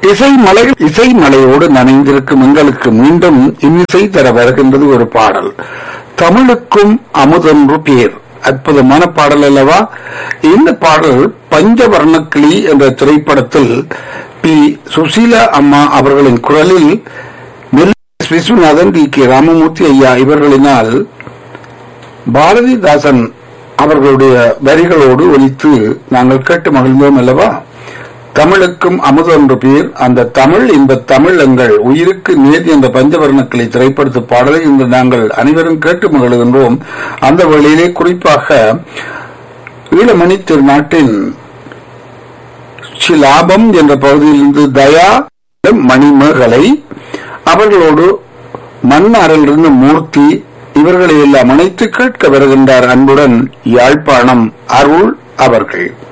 இசை மலை இசை மலையோடு நனைந்திருக்கும் எங்களுக்கு மீண்டும் இன்னிசை தர வருகின்றது ஒரு பாடல் தமிழுக்கும் அமுதொன்று பேர் அற்புதமான பாடல் அல்லவா இந்த பாடல் பஞ்சவர்ணக்கிளி என்ற திரைப்படத்தில் பி சுசீலா அம்மா அவர்களின் குரலில் நெல்லை விஸ்வநாதன் டி கே ராமமூர்த்தி ஐயா இவர்களினால் பாரதிதாசன் அவர்களுடைய வரிகளோடு ஒலித்து நாங்கள் கேட்டு மகிழ்ந்தோம் அல்லவா தமிழுக்கும் அமுது என்ற பேர் அந்த தமிழ் இந்த தமிழ் எங்கள் உயிருக்கு நேர் என்ற பஞ்சவர்ணக்கிளை திரைப்படத்து பாடலை இன்று நாங்கள் அனைவரும் கேட்டு மகிழ்கின்றோம் அந்த வேளையிலே குறிப்பாக ஈழமணி திருநாட்டின் லாபம் என்ற பகுதியிலிருந்து தயா மணிமகளை அவர்களோடு மன்னாரிலிருந்து மூர்த்தி இவர்களை எல்லாம் அனைத்து கேட்க வருகின்றார் அன்புடன் யாழ்ப்பாணம் அருள் அவர்கள்